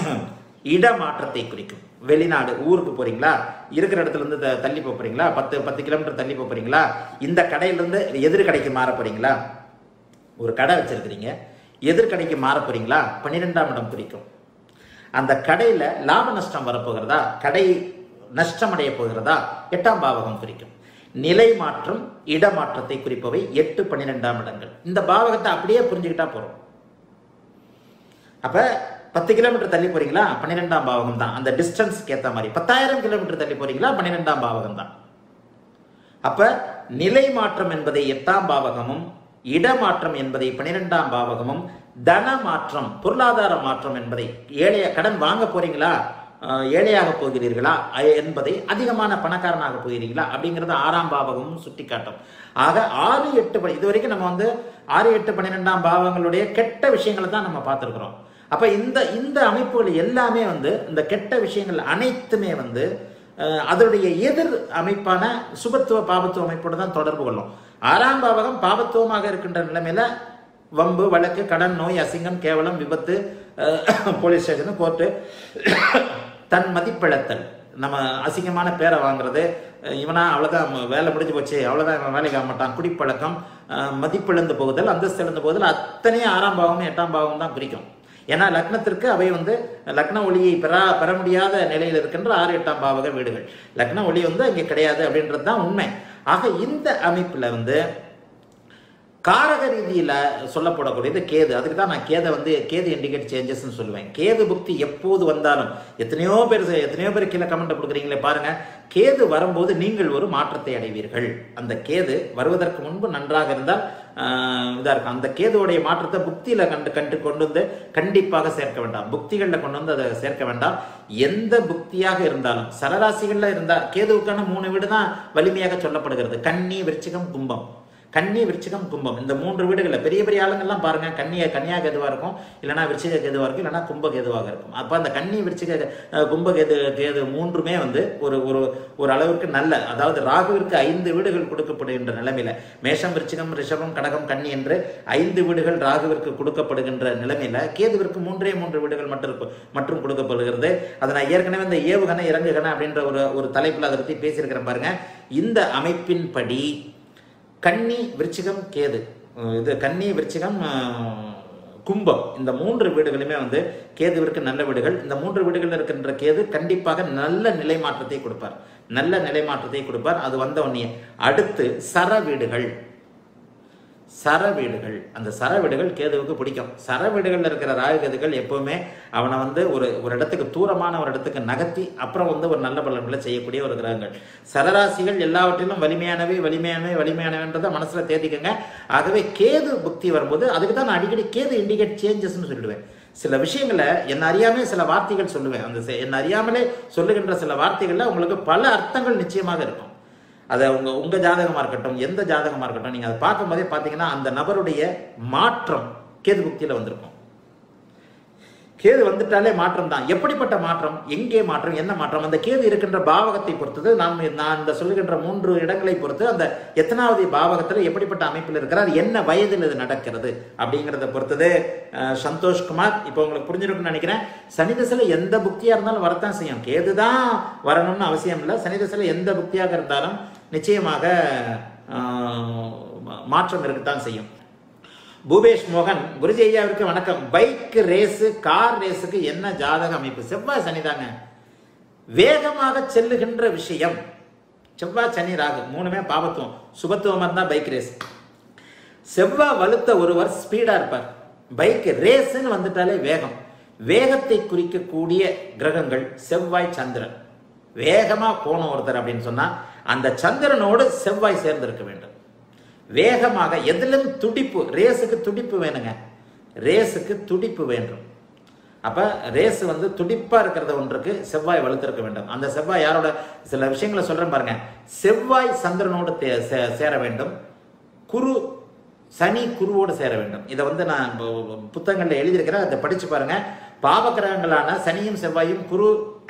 [SPEAKER 1] இடமாற்றத்தை குறிக்கும் வெளிநாடு ஊருக்கு போறீங்களா இருக்கிற இடத்துல இருந்து த- தள்ளி போப் போறீங்களா பத்து பத்து கிலோமீட்டர் தள்ளி போப் போறீங்களா இந்த கடையிலிருந்து எதிர் கடைக்கு மாற போறீங்களா ஒரு கடை வச்சிருக்கிறீங்க எதிர்கடைக்கு மாற போறீங்களா பன்னிரெண்டாம் இடம் குறிக்கும் அந்த கடையில லாப நஷ்டம் வரப்போகிறதா கடை நஷ்டம் அடைய போகிறதா எட்டாம் பாவகம் குறிக்கும் நிலை மாற்றம் இடமாற்றத்தை குறிப்பவை எட்டு பன்னிரெண்டாம் இடங்கள் இந்த பாவகத்தை அப்படியே புரிஞ்சுக்கிட்டா போறோம் அப்ப பத்து கிலோமீட்டர் தள்ளி போறீங்களா பன்னிரெண்டாம் பாவகம் தான் அந்த டிஸ்டன்ஸ்க்கு ஏத்த மாதிரி பத்தாயிரம் கிலோமீட்டர் தள்ளி போறீங்களா பன்னிரெண்டாம் பாவகம் தான் அப்ப நிலை மாற்றம் என்பதை எட்டாம் பாவகமும் இடமாற்றம் என்பதை பன்னிரெண்டாம் பாவகமும் தன மாற்றம் பொருளாதார மாற்றம் என்பதை ஏழைய கடன் வாங்க போறீங்களா அஹ், ஏழையாக போகிறீர்களா அ- என்பதை அதிகமான பணக்காரனாக போகிறீர்களா அப்படிங்கிறது ஆறாம் பாவகமும் சுட்டிக்காட்டும் ஆக ஆறு எட்டு ப- இது வரைக்கும் நம்ம வந்து ஆறு எட்டு பன்னிரெண்டாம் பாவங்களுடைய கெட்ட விஷயங்களை தான் நம்ம பார்த்துருக்குறோம் அப்ப இந்த இந்த அமைப்புகள் எல்லாமே வந்து இந்த கெட்ட விஷயங்கள் அனைத்துமே வந்து அஹ், அதனுடைய எதிர் அமைப்பான சுபத்துவ பாபத்துவ அமைப்போடு தான் தொடர்பு கொள்ளும் ஆறாம் பாவகம் பாபத்துவமாக இருக்கின்ற நிலைமையில வம்பு வழக்கு கடன் நோய் அசிங்கம் கேவலம் விபத்து அஹ், போலீஸ் ஸ்டேஷன் கோர்ட்டு தன் மதிப்பிழத்தல் நம்ம அசிங்கமான பேரை வாங்குறது அஹ், இவனா அவ்வளோதான் வேலை முடிஞ்சு போச்சு அவ்வளோதான் இவன் வேலைக்கு ஆக மாட்டான் குடிப்பழக்கம் அஹ், மதிப்பிழந்து போகுதல் அந்தஸ்து இழந்து போகுதல் அத்தனையும் ஆறாம் பாவமும் எட்டாம் பாவமும் தான் குறிக்கும் ஏன்னா லக்னத்திற்கு அவை வந்து லக்ன ஒளியை பெறா பெற முடியாத நிலையில் இருக்கின்ற ஆறு எட்டாம் பாவக வீடுகள் லக்ன ஒளி வந்து அங்கே கிடையாது அப்படின்றது தான் உண்மை ஆக இந்த அமைப்புல வந்து காரக ரீதியில சொல்லப்படக்கூடியது கேது அதுக்கு தான் நான் கேதை வந்து கேது இண்டிகேட் சேஞ்சஸ்னு சொல்லுவேன் கேது புக்தி எப்போது வந்தாலும் எத்தனையோ பேர் எத்தனையோ பேர் கீழே கமெண்ட் கொடுக்குறீங்களே பாருங்க கேது வரும்போது நீங்கள் ஒரு மாற்றத்தை அடைவீர்கள் அந்த கேது வருவதற்கு முன்பு நன்றாக இருந்தால் ஆஹ், இதா இருக்கும் அந்த கேதுவுடைய மாற்றத்தை புக்தியில கண்டு கண்டு கொண்டு வந்து கண்டிப்பாக சேர்க்க வேண்டாம் புக்திகளில் கொண்டு வந்து அதை சேர்க்க வேண்டாம் எந்த புக்தியாக இருந்தாலும் சரராசிகள்ல இருந்தா கேதுவுக்கான மூணு வீடு தான் வலிமையாக சொல்லப்படுகிறது கன்னி விருச்சிகம் கும்பம் கன்னி விருச்சிகம் கும்பம் இந்த மூன்று வீடுகளில் பெரிய பெரிய ஆளுங்கள்லாம் பாருங்க கன்னிய கன்னியா கேதுவாக இருக்கும் இல்லைனா விருச்சிக கேதுவாக இருக்கும் இல்லைனா கும்ப கேதுவாக இருக்கும் அப்போ அந்த கன்னி விருச்சிக அஹ், கும்ப கேது கேது மூன்றுமே வந்து ஒரு ஒரு ஒரு அளவுக்கு நல்ல அதாவது ராகுவிற்கு ஐந்து வீடுகள் கொடுக்கப்படுகின்ற நிலைமையில மேஷம் விருச்சிகம் ரிஷபம் கடகம் கன்னி என்று ஐந்து வீடுகள் ராகுவிற்கு கொடுக்கப்படுகின்ற நிலைமையில கேதுவிற்கு மூன்றே மூன்று வீடுகள் மட்டும் இருக்கும் மற்றும் கொடுக்கப்படுகிறது அதை நான் ஏற்கனவே இந்த ஏவுகணை இறங்குகணை அப்படின்ற ஒரு ஒரு தலைப்பில் அதை பற்றி பேசியிருக்கிறேன் பாருங்க இந்த அமைப்பின்படி கன்னி விருச்சிகம் கேது அஹ் இது கன்னி விருச்சிகம் அஹ், கும்பம் இந்த மூன்று வீடுகளுமே வந்து கேதுவிற்கு நல்ல வீடுகள் இந்த மூன்று வீடுகளில் இருக்கின்ற கேது கண்டிப்பாக நல்ல நிலை மாற்றத்தை கொடுப்பார் நல்ல நிலை மாற்றத்தை கொடுப்பார் அது வந்த உடனே அடுத்து சர வீடுகள் சர வீடுகள் அந்த சர வீடுகள் கேதுவுக்கு பிடிக்கும் சர வீடுகளில் இருக்கிற ராகுகேதுகள் எப்பவுமே அவனை வந்து ஒரு ஒரு இடத்துக்கு தூரமான ஒரு இடத்துக்கு நகர்த்தி அப்புறம் வந்து ஒரு நல்ல பலன்களை செய்யக்கூடிய ஒரு கிரகங்கள் சரராசிகள் எல்லாவற்றிலும் வலிமையானவை வலிமையானவை வலிமையானவைன்றதை மனசுல தேதிக்கங்க ஆகவே கேது புக்தி வரும்போது அதுக்கு தான் நான் அடிக்கடி கேது இண்டிகேட் சேஞ்சஸ்னு சொல்லிடுவேன் சில விஷயங்களை என்ன அறியாமே சில வார்த்தைகள் சொல்லுவேன் அந்த செ- என்ன அறியாமலே சொல்லுகின்ற சில வார்த்தைகள்ல உங்களுக்கு பல அர்த்தங்கள் நிச்சயமாக இருக்கும் அதை உங்க உங்க ஜாதகமா இருக்கட்டும் எந்த ஜாதகமா இருக்கட்டும் நீங்க அதை பார்க்கும்போதே பார்த்தீங்கன்னா அந்த நபருடைய மாற்றம் கேது புக்தியில வந்திருக்கும் கேது வந்துட்டாலே மாற்றம் தான் எப்படிப்பட்ட மாற்றம் எங்கே மாற்றம் என்ன மாற்றம் அந்த கேது இருக்கின்ற பாவகத்தை பொறுத்தது நான் நான் இந்த சொல்லுகின்ற மூன்று இடங்களை பொறுத்து அந்த எத்தனாவது பாவகத்தில் எப்படிப்பட்ட அமைப்பில் இருக்கிறார் என்ன வயதில் இது நடக்கிறது அப்படிங்கிறத பொறுத்தது அஹ், சந்தோஷ்குமார் இப்போ உங்களுக்கு புரிஞ்சிருக்கும்னு நினைக்கிறேன் சனி தசையில் எந்த புக்தியாக இருந்தாலும் வரத்தான் செய்யும் கேது தான் வரணும்னு அவசியம் இல்லை சனி தசையில் எந்த புக்தியாக இருந்தாலும் நிச்சயமாக அஹ், மா- மாற்றம் இருக்கத்தான் செய்யும் பூபேஷ் மோகன் குருஜி ஐயாவிற்கு வணக்கம் பைக் ரேஸு கார் ரேஸுக்கு என்ன ஜாதக அமைப்பு செவ்வாய் சனிதாங்க வேகமாக செல்லுகின்ற விஷயம் செவ்வாய் சனி ராகு மூணுமே பாபத்துவம் சுபத்துவமா இருந்தா பைக் ரேஸ் செவ்வாய் வலுத்த ஒருவர் ஸ்பீடா இருப்பார் பைக் ரேஸ்ன்னு வந்துட்டாலே வேகம் வேகத்தை குறிக்கக்கூடிய கிரகங்கள் செவ்வாய் சந்திரன் வேகமா போன ஒருத்தர் அப்படின்னு சொன்னா அந்த சந்திரனோடு செவ்வாய் சேர்ந்திருக்க வேண்டும் வேகமாக எதிலும் துடிப்பு ரேஸுக்கு துடிப்பு வேணுங்க ரேஸுக்கு துடிப்பு வேண்டும் அப்ப ரேஸ் வந்து துடிப்பா இருக்கிறது ஒன்றுக்கு செவ்வாய் வலுத்திருக்க வேண்டும் அந்த செவ்வாய் யாரோட சில விஷயங்களை சொல்றேன் பாருங்க செவ்வாய் சந்திரனோடு தே- சே- சேர வேண்டும் குரு சனி குருவோடு சேர வேண்டும் இதை வந்து நான் பு- புத்தகங்கள்ல எழுதியிருக்கிறேன் அதை படிச்சு பாருங்க பாவகிரகங்களான சனியும் செவ்வாயும் குரு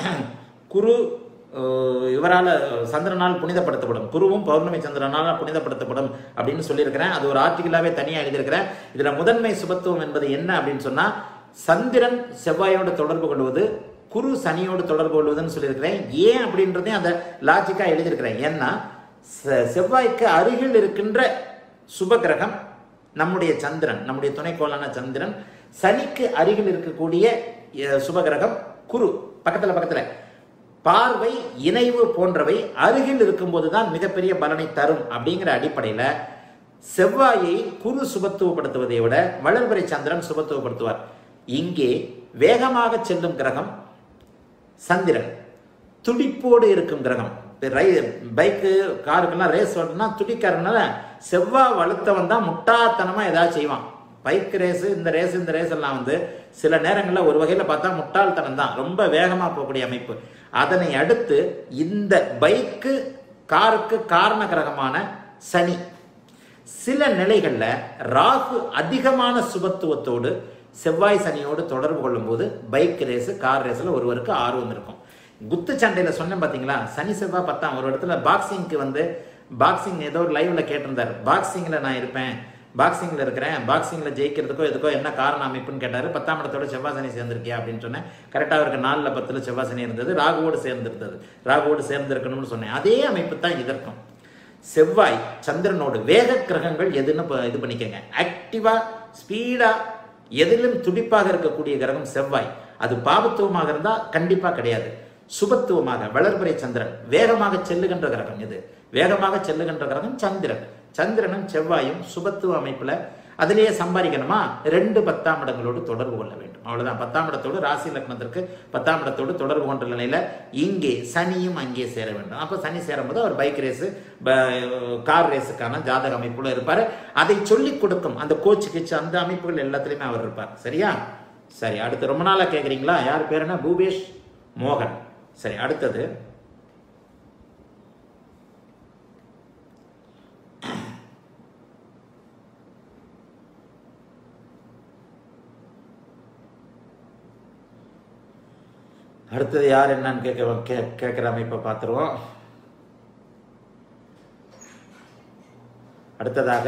[SPEAKER 1] குரு அஹ், இவரால சந்திரனால் புனிதப்படுத்தப்படும் குருவும் பௌர்ணமி சந்திரனால் புனிதப்படுத்தப்படும் அப்படின்னு சொல்லியிருக்கிறேன் அது ஒரு ஆர்டிகலாவே தனியா எழுதியிருக்கிறேன் இதுல முதன்மை சுபத்துவம் என்பது என்ன அப்படின்னு சொன்னா சந்திரன் செவ்வாயோடு தொடர்பு கொள்வது குரு சனியோடு தொடர்பு கொள்வதுன்னு சொல்லியிருக்கிறேன் ஏன் அப்படின்றதையும் அந்த லாஜிக்கா எழுதியிருக்கிறேன் ஏன்னா செ- செவ்வாய்க்கு அருகில் இருக்கின்ற சுப கிரகம் நம்முடைய சந்திரன் நம்முடைய துணைக்கோளான சந்திரன் சனிக்கு அருகில் இருக்கக்கூடிய அஹ், சுப கிரகம் குரு பக்கத்துல பக்கத்துல பார்வை இணைவு போன்றவை அருகில் இருக்கும்போது தான் மிகப்பெரிய பலனை தரும் அப்படிங்கிற அடிப்படையில செவ்வாயை குரு சுபத்துவப்படுத்துவதை விட வளர்பிறை சந்திரன் சுபத்துவப்படுத்துவார் இங்கே வேகமாக செல்லும் கிரகம் சந்திரன் துடிப்போடு இருக்கும் கிரகம் ரை பைக்கு காருக்கெல்லாம் ரேஸ் ஓட்டணும்னா துடிக்காரனால செவ்வாய் வலுத்தவன் தான் முட்டாத்தனமா ஏதாவது செய்வான் பைக் ரேஸ் இந்த ரேஸ் இந்த ரேஸ் எல்லாம் வந்து சில நேரங்களில் ஒரு வகையில் பார்த்தா முட்டாள்தனம் தான் ரொம்ப வேகமாக போகக்கூடிய அமைப்பு அதனை அடுத்து இந்த பைக்கு காருக்கு காரண கிரகமான சனி சில நிலைகள்ல ராகு அதிகமான சுபத்துவத்தோடு செவ்வாய் சனியோடு தொடர்பு கொள்ளும்போது பைக் ரேஸ் கார் ரேஸ்ல ஒருவருக்கு ஆர்வம் இருக்கும் குத்து சண்டையில சொன்னேன் பாத்தீங்களா சனி செவ்வாய் பத்தாம் ஒரு இடத்துல பாக்ஸிங்க்கு வந்து பாக்ஸிங் ஏதோ ஒரு லைவ்ல கேட்டிருந்தாரு பாக்ஸிங்ல நான் இருப்பேன் பாக்ஸிங்ல இருக்கிறேன் பாக்ஸிங்ல ஜெயிக்கிறதுக்கோ எதுக்கோ என்ன காரண அமைப்புன்னு கேட்டாரு பத்தாம் இடத்தோட செவ்வாய் சனி சேர்ந்திருக்கியா அப்படின்னு சொன்னேன் கரெக்டா அவருக்கு நாலுல பத்துல செவ்வாய் சனி இருந்தது ராகுவோடு சேர்ந்திருந்தது ராகுவோடு சேர்ந்திருக்கணும்னு சொன்னேன் அதே அமைப்பு தான் இதற்கும் செவ்வாய் சந்திரனோடு வேக கிரகங்கள் எதுன்னு ப- இது பண்ணிக்கங்க ஆக்டிவா ஸ்பீடா எதிலும் துடிப்பாக இருக்கக்கூடிய கிரகம் செவ்வாய் அது பாபத்துவமாக இருந்தா கண்டிப்பா கிடையாது சுபத்துவமாக வளர்பிறை சந்திரன் வேகமாக செல்லுகின்ற கிரகம் இது வேகமாக செல்லுகின்ற கிரகம் சந்திரன் சந்திரனும் செவ்வாயும் சுபத்துவ அமைப்புல அதிலேயே சம்பாதிக்கணுமா ரெண்டு பத்தாம் இடங்களோடு தொடர்பு கொள்ள வேண்டும் அவ்வளவுதான் பத்தாம் இடத்தோடு ராசி லக்னத்திற்கு பத்தாம் இடத்தோடு தொடர்பு கொண்ட நிலையில இங்கே சனியும் அங்கே சேர வேண்டும் அப்ப சனி சேரும்போது அவர் பைக் ரேஸ் கார் ரேஸுக்கான ஜாதக அமைப்புல இருப்பாரு அதை சொல்லிக் கொடுக்கும் அந்த கோச் கிச்சு அந்த அமைப்புகள் எல்லாத்துலயுமே அவர் இருப்பார் சரியா சரி அடுத்து ரொம்ப நாளா கேக்குறீங்களா யார் பேர் என்ன பூபேஷ் மோகன் சரி அடுத்தது அடுத்தது யார் என்னன்னு கேட்க கே கேட்குற அமைப்பை பார்த்துருவோம் அடுத்ததாக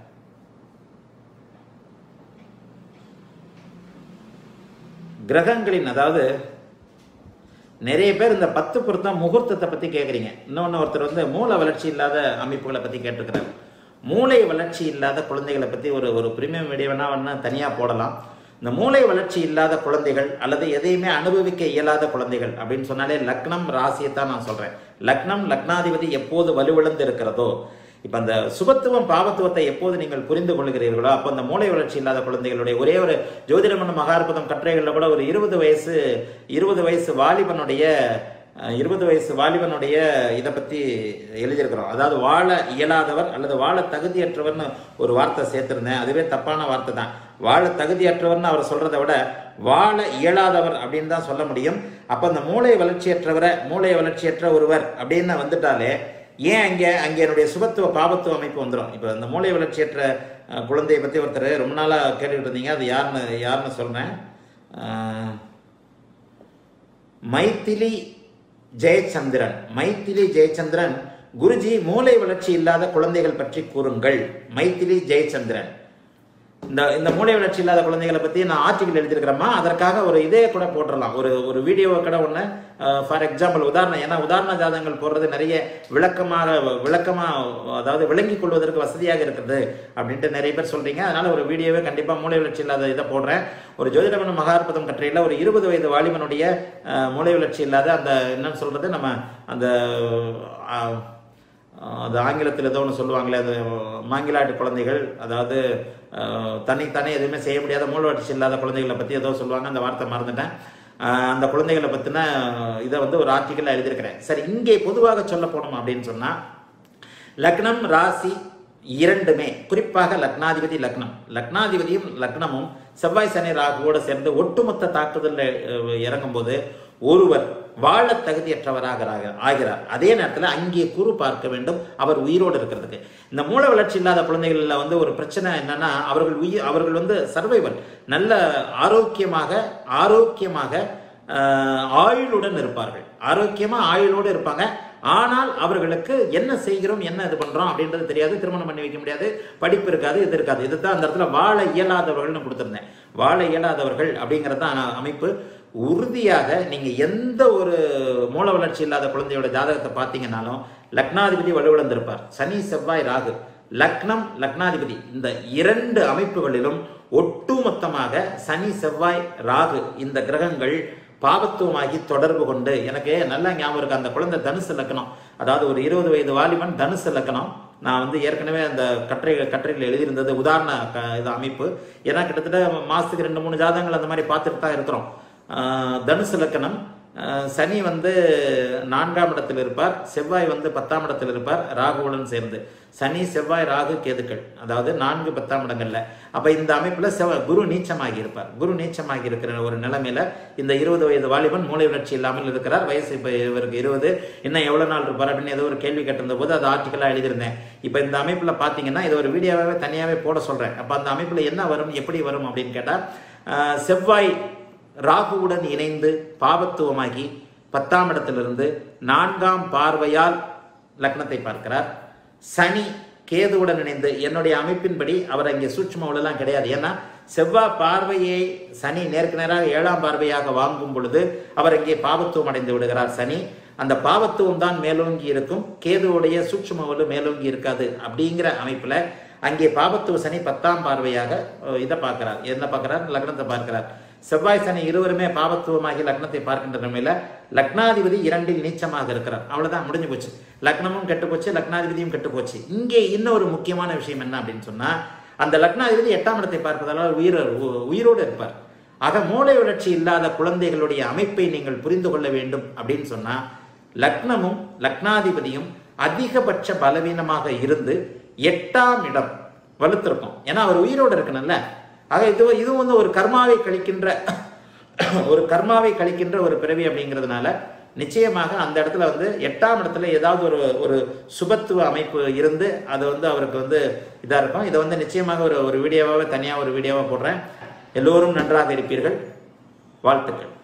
[SPEAKER 1] கிரகங்களின் அதாவது நிறைய பேர் இந்த பத்து பொருத்தம் முகூர்த்தத்தை பற்றி கேட்குறீங்க இன்னொன்று ஒருத்தர் வந்து மூளை வளர்ச்சி இல்லாத அமைப்புகளை பற்றி கேட்டிருக்கிறார் மூளை வளர்ச்சி இல்லாத குழந்தைகளை பற்றி ஒரு ஒரு பிரீமியம் வீடியோ வேணா வேணா தனியாக போடலாம் இந்த மூளை வளர்ச்சி இல்லாத குழந்தைகள் அல்லது எதையுமே அனுபவிக்க இயலாத குழந்தைகள் அப்படின்னு சொன்னாலே லக்னம் ராசியை தான் நான் சொல்கிறேன் லக்னம் லக்னாதிபதி எப்போது வலுவிழந்து இருக்கிறதோ இப்போ அந்த சுபத்துவம் பாவத்துவத்தை எப்போது நீங்கள் புரிந்து கொள்கிறீர்களோ அப்போ அந்த மூளை வளர்ச்சி இல்லாத குழந்தைகளுடைய ஒரே ஒரு ஜோதிடமன் மகார்பதம் கட்டுரைகளில் கூட ஒரு இருபது வயசு இருபது வயசு வாலிபனுடைய அஹ், இருபது வயசு வாலிபனுடைய இதை பற்றி எழுதியிருக்கிறோம் அதாவது வாழ இயலாதவர் அல்லது வாழ தகுதியற்றவர்னு ஒரு வார்த்தை சேர்த்திருந்தேன் அதுவே தப்பான வார்த்தை தான் வாழ தகுதியற்றவர்னு அவர் சொல்றதை விட வாழ இயலாதவர் அப்படின்னு தான் சொல்ல முடியும் அப்போ அந்த மூளை வளர்ச்சியற்றவரை மூளை வளர்ச்சியற்ற ஒருவர் அப்படின்னு வந்துட்டாலே ஏன் அங்கே அங்கே என்னுடைய சுபத்துவ பாபத்துவ அமைப்பு வந்துடும் இப்போ இந்த மூளை வளர்ச்சியற்ற அஹ், குழந்தையை பற்றி ஒருத்தர் ரொம்ப நாளாக கேட்டுக்கிட்டு இருந்தீங்க அது யாருன்னு யாருன்னு சொல்கிறேன் மைத்திலி ஜெயச்சந்திரன் மைத்திலி ஜெயச்சந்திரன் குருஜி மூளை வளர்ச்சி இல்லாத குழந்தைகள் பற்றி கூறுங்கள் மைத்திலி ஜெயச்சந்திரன் இந்த இந்த மூளை வளர்ச்சி இல்லாத குழந்தைகளை பற்றி நான் ஆர்டிகல் எழுதியிருக்கிறேம்மா அதற்காக ஒரு இதே கூட போட்டுடலாம் ஒரு ஒரு வீடியோ கூட ஒன்று ஃபார் எக்ஸாம்பிள் உதாரணம் ஏன்னா உதாரண ஜாதகங்கள் போடுறது நிறைய விளக்கமாக விளக்கமாக அதாவது விளங்கிக் கொள்வதற்கு வசதியாக இருக்குது அப்படின்ட்டு நிறைய பேர் சொல்கிறீங்க அதனால ஒரு வீடியோவே கண்டிப்பாக மூளை வளர்ச்சி இல்லாத இதை போடுறேன் ஒரு ஜோதிடமன் மகார்பதம் கட்டுரையில் ஒரு இருபது வயது வாலிபனுடைய அஹ், மூளை வளர்ச்சி இல்லாத அந்த என்னன்னு சொல்கிறது நம்ம அந்த அஹ், அது ஆங்கிலத்தில் ஏதோ ஒன்று சொல்லுவாங்களே அது மாங்கிலாட்டு குழந்தைகள் அதாவது அஹ், தன்னைத்தானே எதுவுமே செய்ய முடியாத மூல வளர்ச்சி இல்லாத குழந்தைகளை பற்றி ஏதோ சொல்லுவாங்க அந்த வார்த்தை மறந்துட்டேன் அஹ், அந்த குழந்தைகளை பற்றின இதை வந்து ஒரு ஆர்டிக்கலில் எழுதியிருக்கிறேன் சரி இங்கே பொதுவாக சொல்ல போனோம் அப்படின்னு சொன்னால் லக்னம் ராசி இரண்டுமே குறிப்பாக லக்னாதிபதி லக்னம் லக்னாதிபதியும் லக்னமும் செவ்வாய் சனி ராகுவோடு சேர்ந்து ஒட்டுமொத்த தாக்குதலில் அஹ், இறங்கும்போது ஒருவர் வாழ தகுதியற்றவராக ஆகிறார் அதே நேரத்தில் அங்கே குரு பார்க்க வேண்டும் அவர் உயிரோடு இருக்கிறதுக்கு இந்த மூல வளர்ச்சி இல்லாத குழந்தைகளில் வந்து ஒரு பிரச்சனை என்னன்னா அவர்கள் உயிர் அவர்கள் வந்து சர்வைவல் நல்ல ஆரோக்கியமாக ஆரோக்கியமாக ஆஹ், ஆயுளுடன் இருப்பார்கள் ஆரோக்கியமா ஆயுளோடு இருப்பாங்க ஆனால் அவர்களுக்கு என்ன செய்கிறோம் என்ன இது பண்றோம் அப்படின்றது தெரியாது திருமணம் பண்ணி வைக்க முடியாது படிப்பு இருக்காது இது இருக்காது இதுதான் அந்த இடத்துல வாழ இயலாதவர்கள்னு கொடுத்துருந்தேன் வாழ இயலாதவர்கள் அப்படிங்கிறது தான் அமைப்பு உறுதியாக நீங்க எந்த ஒரு மூல வளர்ச்சி இல்லாத குழந்தையோட ஜாதகத்தை பார்த்தீங்கன்னாலும் லக்னாதிபதி வலுவிழந்திருப்பார் சனி செவ்வாய் ராகு லக்னம் லக்னாதிபதி இந்த இரண்டு அமைப்புகளிலும் ஒட்டுமொத்தமாக சனி செவ்வாய் ராகு இந்த கிரகங்கள் பாவத்துவமாகி தொடர்பு கொண்டு எனக்கு நல்லா ஞாபகம் இருக்கு அந்த குழந்தை தனுசு லக்கணம் அதாவது ஒரு இருபது வயது வாலிபன் தனுசு லக்கணம் நான் வந்து ஏற்கனவே அந்த கட்டுரை கட்டுரையில் எழுதியிருந்தது உதாரண க இது அமைப்பு ஏன்னா கிட்டத்தட்ட மாதத்துக்கு ரெண்டு மூணு ஜாதகங்கள் அந்த மாதிரி பார்த்துட்டு தான் இருக்கிறோம் ஆஹ் தனுசு லக்கணம் ஆஹ் சனி வந்து நான்காம் இடத்தில் இருப்பார் செவ்வாய் வந்து பத்தாம் இடத்தில் இருப்பார் ராகுவுடன் சேர்ந்து சனி செவ்வாய் ராகு கேதுக்கள் அதாவது நான்கு பத்தாம் இடங்கள்ல அப்ப இந்த அமைப்புல செவ குரு நீச்சமாகி இருப்பார் குரு நீச்சமாகி இருக்கிற ஒரு நிலைமையில இந்த இருபது வயது வாலிபன் மூளை வளர்ச்சி இல்லாமல் இருக்கிறார் வயசு இப்ப இவருக்கு இருபது இன்னும் எவ்வளவு நாள் இருப்பார் அப்படின்னு ஏதோ ஒரு கேள்வி கேட்டிருந்த போது அது ஆர்டிக்கலா எழுதியிருந்தேன் இப்ப இந்த அமைப்புல பாத்தீங்கன்னா இது ஒரு வீடியோவாவே தனியாவே போட சொல்றேன் அப்ப அந்த அமைப்புல என்ன வரும் எப்படி வரும் அப்படின்னு கேட்டா ஆஹ் செவ்வாய் ராகுவுடன் இணைந்து பாவத்துவமாகி பத்தாம் இடத்திலிருந்து நான்காம் பார்வையால் லக்னத்தை பார்க்கிறார் சனி கேதுவுடன் இணைந்து என்னுடைய அமைப்பின்படி அவர் அங்கே சூட்சும உலலாம் கிடையாது ஏன்னா செவ்வாய் பார்வையை சனி நேருக்கு நேராக ஏழாம் பார்வையாக வாங்கும் பொழுது அவர் அங்கே பாவத்துவம் அடைந்து விடுகிறார் சனி அந்த பாவத்துவம் தான் மேலோங்கி இருக்கும் கேதுவுடைய சூட்சும வலு மேலோங்கி இருக்காது அப்படிங்கிற அமைப்புல அங்கே பாபத்துவ சனி பத்தாம் பார்வையாக அஹ், இதை பார்க்கிறார் என்ன பார்க்கிறார் லக்னத்தை பார்க்கிறார் செவ்வாய் சனி இருவருமே பாவத்துவமாகி லக்னத்தை பார்க்கின்ற நிலைமையில லக்னாதிபதி இரண்டில் நீச்சமாக இருக்கிறார் அவ்வளவுதான் முடிஞ்சு போச்சு லக்னமும் கெட்டு போச்சு லக்னாதிபதியும் கெட்டு போச்சு இங்கே இன்னொரு முக்கியமான விஷயம் என்ன அப்படின்னு சொன்னா அந்த லக்னாதிபதி எட்டாம் இடத்தை பார்ப்பதால் அவர் உயிர் உயிரோடு இருப்பார் ஆக மூளை வளர்ச்சி இல்லாத குழந்தைகளுடைய அமைப்பை நீங்கள் புரிந்து கொள்ள வேண்டும் அப்படின்னு சொன்னா லக்னமும் லக்னாதிபதியும் அதிகபட்ச பலவீனமாக இருந்து எட்டாம் இடம் வலுத்திருக்கும் ஏன்னா அவர் உயிரோடு இருக்கணும்ல ஆக இது இது வந்து ஒரு கர்மாவை கழிக்கின்ற ஒரு கர்மாவை கழிக்கின்ற ஒரு பிறவி அப்படிங்கிறதுனால நிச்சயமாக அந்த இடத்துல வந்து எட்டாம் இடத்துல ஏதாவது ஒரு ஒரு சுபத்துவ அமைப்பு இருந்து அது வந்து அவருக்கு வந்து இதாக இருக்கும் இதை வந்து நிச்சயமாக ஒரு ஒரு வீடியோவாக தனியாக ஒரு வீடியோவாக போடுறேன் எல்லோரும் நன்றாக இருப்பீர்கள் வாழ்த்துக்கள்